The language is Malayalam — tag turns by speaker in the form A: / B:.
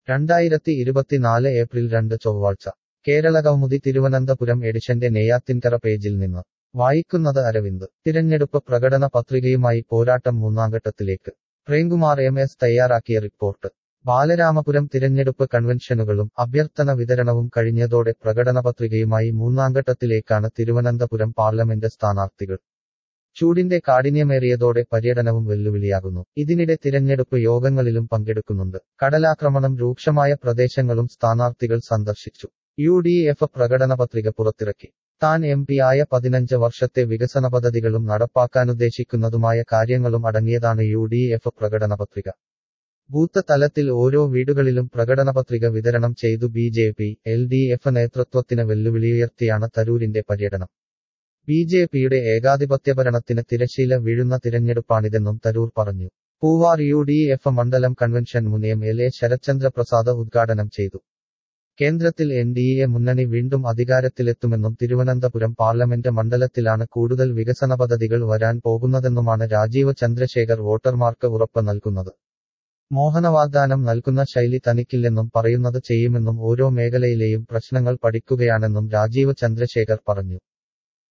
A: രണ്ടായിരത്തി ഇരുപത്തിനാല് ഏപ്രിൽ രണ്ട് ചൊവ്വാഴ്ച കേരളകൗമുദി തിരുവനന്തപുരം എഡിഷന്റെ നെയ്യാത്തിൻകര പേജിൽ നിന്ന് വായിക്കുന്നത് അരവിന്ദ് തിരഞ്ഞെടുപ്പ് പ്രകടന പത്രികയുമായി പോരാട്ടം മൂന്നാംഘട്ടത്തിലേക്ക് പ്രേംകുമാർ എം എസ് തയ്യാറാക്കിയ റിപ്പോർട്ട് ബാലരാമപുരം തിരഞ്ഞെടുപ്പ് കൺവെൻഷനുകളും അഭ്യർത്ഥന വിതരണവും കഴിഞ്ഞതോടെ പ്രകടനപത്രികയുമായി മൂന്നാംഘട്ടത്തിലേക്കാണ് തിരുവനന്തപുരം പാർലമെന്റ് സ്ഥാനാർത്ഥികൾ ചൂടിന്റെ കാഠിന്യമേറിയതോടെ പര്യടനവും വെല്ലുവിളിയാകുന്നു ഇതിനിടെ തിരഞ്ഞെടുപ്പ് യോഗങ്ങളിലും പങ്കെടുക്കുന്നുണ്ട് കടലാക്രമണം രൂക്ഷമായ പ്രദേശങ്ങളും സ്ഥാനാർത്ഥികൾ സന്ദർശിച്ചു യു ഡി എഫ് പ്രകടനപത്രിക പുറത്തിറക്കി താൻ എം പി ആയ പതിനഞ്ച് വർഷത്തെ വികസന പദ്ധതികളും നടപ്പാക്കാനുദ്ദേശിക്കുന്നതുമായ കാര്യങ്ങളും അടങ്ങിയതാണ് യു ഡി എഫ് പ്രകടനപത്രിക ബൂത്ത് തലത്തിൽ ഓരോ വീടുകളിലും പ്രകടനപത്രിക വിതരണം ചെയ്തു B J P L D F നേതൃത്വത്തിന് വെല്ലുവിളിയുയർത്തിയാണ് തരൂരിന്റെ പര്യടനം ബി ജെ പിയുടെ ഏകാധിപത്യഭരണത്തിന് തിരശീല വീഴുന്ന തിരഞ്ഞെടുപ്പാണിതെന്നും തരൂർ പറഞ്ഞു പൂവാർ യു ഡി എഫ് മണ്ഡലം കൺവെൻഷൻ മുൻ M L A Sarathchandra Prasad ഉദ്ഘാടനം ചെയ്തു കേന്ദ്രത്തിൽ എൻ ഡി എ മുന്നണി വീണ്ടും അധികാരത്തിലെത്തുമെന്നും തിരുവനന്തപുരം പാർലമെന്റ് മണ്ഡലത്തിലാണ് കൂടുതൽ വികസന പദ്ധതികൾ വരാൻ പോകുന്നതെന്നുമാണ് രാജീവ് ചന്ദ്രശേഖർ വോട്ടർമാർക്ക് ഉറപ്പ് നൽകുന്നത് മോഹനവാഗ്ദാനം നൽകുന്ന ശൈലി തനിക്കില്ലെന്നും പറയുന്നത് ചെയ്യുമെന്നും ഓരോ മേഖലയിലെയും പ്രശ്നങ്ങൾ പഠിക്കുകയാണെന്നും രാജീവ് ചന്ദ്രശേഖർ പറഞ്ഞു